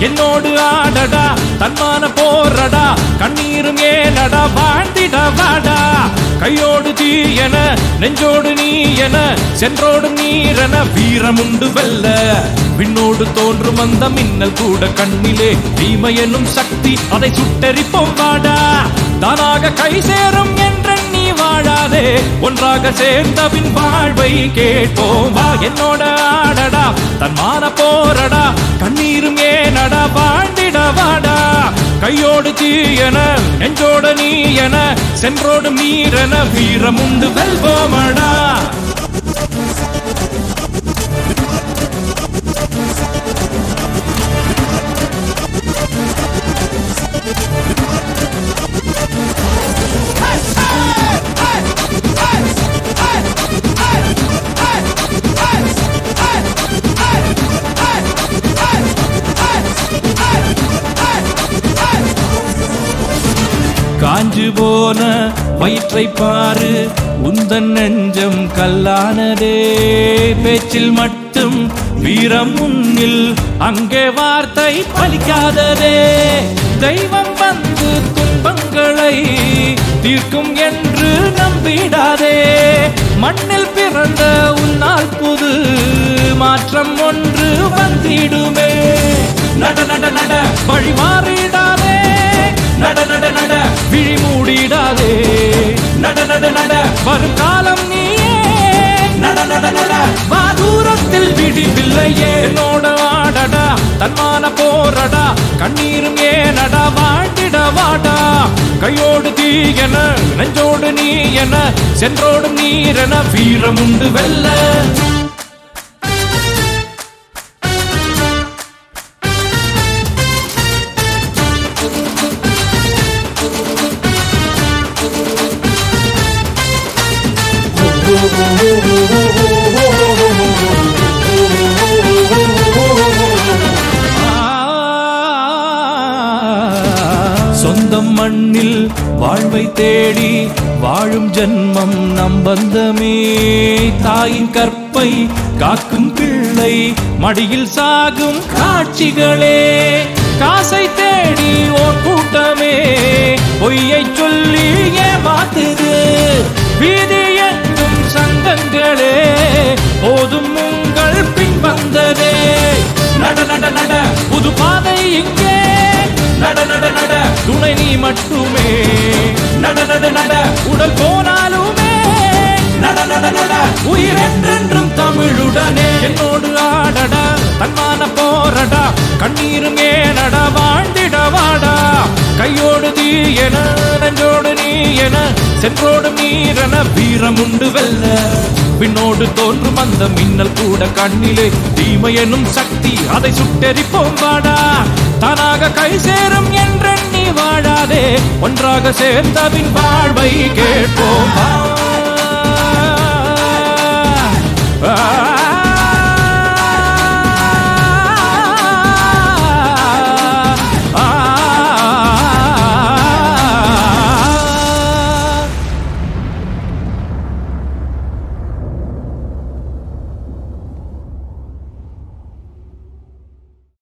என்னோடு ஆடடா தன்மான போறடா கண்ணீரும் ஏனடா வாழ்ந்திட வாடா கையோடு தீ என நெஞ்சோடு நீ என சென்றோடும் நீரென வீரமுண்டு வெல்ல விண்ணோடு தோன்றும் அந்த மின்னல் கூட கண்ணிலே தீமை என்னும் சக்தி அதை சுட்டெரிப்போம் வாடா தானாக கை சேரும் என்றெண்ணி வாழாதே ஒன்றாக சேர்ந்த பின் வாழ்வை கேட்போம் வா என்னோட ஆடடா தன்மான போரடா கண்ணீரும் ஏனடா வாழ்ந்திட வாடா கையோடு தீ என நெஞ்சோட நீ என சென்றோடு நீரென வீரமுண்டு வெல்வோமடா காஞ்சு போன வயிற்றை பாரு உந்தன் நெஞ்சம் கல்லானதே பேச்சில் மட்டும் வீரம் முன்னில் அங்கே வார்த்தை பலிக்காததே தெய்வம் வந்து துன்பங்களை தீர்க்கும் என்று நம்பிடாதே மண்ணில் பிறந்த உன்னால் புது மாற்றம் ஒன்று வந்திடுமே நட நட நட வழி மாறிடாதே நட நட நட விழி மூடிடாதே நட நட நட வரும் காலம் நீயே நட நட நட வா தூரத்தில் விடிவில்லையே என்னோட ஆடடா தன்மான போரடா கண்ணீரும் ஏனடா வாழ்ந்திட வாடா கையோடு தீ என நெஞ்சோடு நீ என சென்றோடும் நீரென வீரமுண்டு வெல்ல சொந்தம் மண்ணில் வாழ்வை தேடி வாழும் ஜென்மம் நம் பந்தமே தாயின் கற்பை காக்கும் பிள்ளை மடியில் சாகும் காட்சிகளே காசை தேடி ஓர் கூட்டமே பொய்யை சொல்லி ஏமாத்துது வீதி எங்கும் சங்கங்களே போதும் உங்கள் பின் வந்ததே நட நட நட புது பாதை இங்கே நட நட நட துணை நீ மட்டுமே நட நட நட உடல் போனாலுமே நட நட நட உயிர் என்றென்றும் தமிழுடனே என்னோடு ஆடடா தன்மான போரடா கண்ணீரும் ஏனடா வாழ்ந்திட வாடா கையோடு தீ என நெஞ்சோடு நீ என சென்றோடு நீரென வீரமுண்டு வெல்ல பின்னோடு தோன்றும் அந்த மின்னல் கூட கண்ணிலே தீமை எனும் சக்தி அதை சுட்டெரிப்போம் வாடா தானாக கை சேரும் என்றெண்ணி வாழாதே ஒன்றாக சேர்ந்த பின் வாழ்வை கேட்போம் வா